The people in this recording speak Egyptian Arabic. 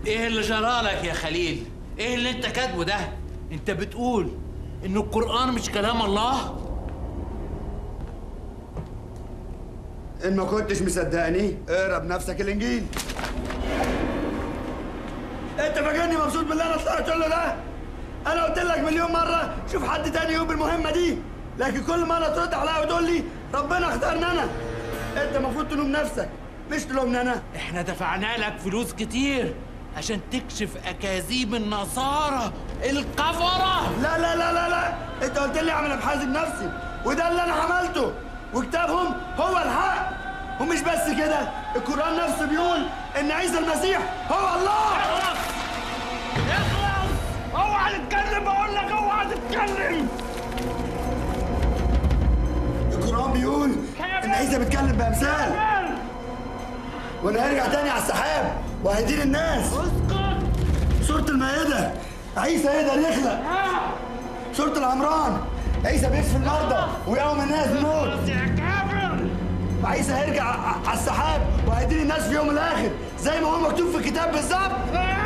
ايه اللي جرالك يا خليل ايه اللي انت كاتبه ده انت بتقول ان القران مش كلام الله ان ما كنتش مصدقني اقرا بنفسك الانجيل انت فاكرني مبسوط باللي انا طلعت له ده انا قلت لك مليون مره شوف حد تاني يقوم بالمهمه دي لكن كل مره ترد عليا وتقول لي ربنا اختارني انا انت المفروض تلوم نفسك مش تلومني انا احنا دفعنا لك فلوس كتير عشان تكشف اكاذيب النصارى الكفره لا لا لا لا لا انت قلت لي اعمل ابحاث بنفسي وده اللي انا عملته وكتابهم هو الحق ومش بس كده القران نفسه بيقول ان عيسى المسيح هو الله اخلص اخلص اوعى تتكلم بقول لك اوعى تتكلم القران بيقول ان عيسى بيتكلم بامثال وانا هرجع تاني على السحاب وهيدين الناس اسكت سورة المائدة عيسى يقدر يخلق سورة العمران عيسى بيكشف المرضى ويقوم الناس من الموت يا كافر وعيسى هيرجع ع- على السحاب وهيدين الناس في يوم الاخر زي ما هو مكتوب في الكتاب بالظبط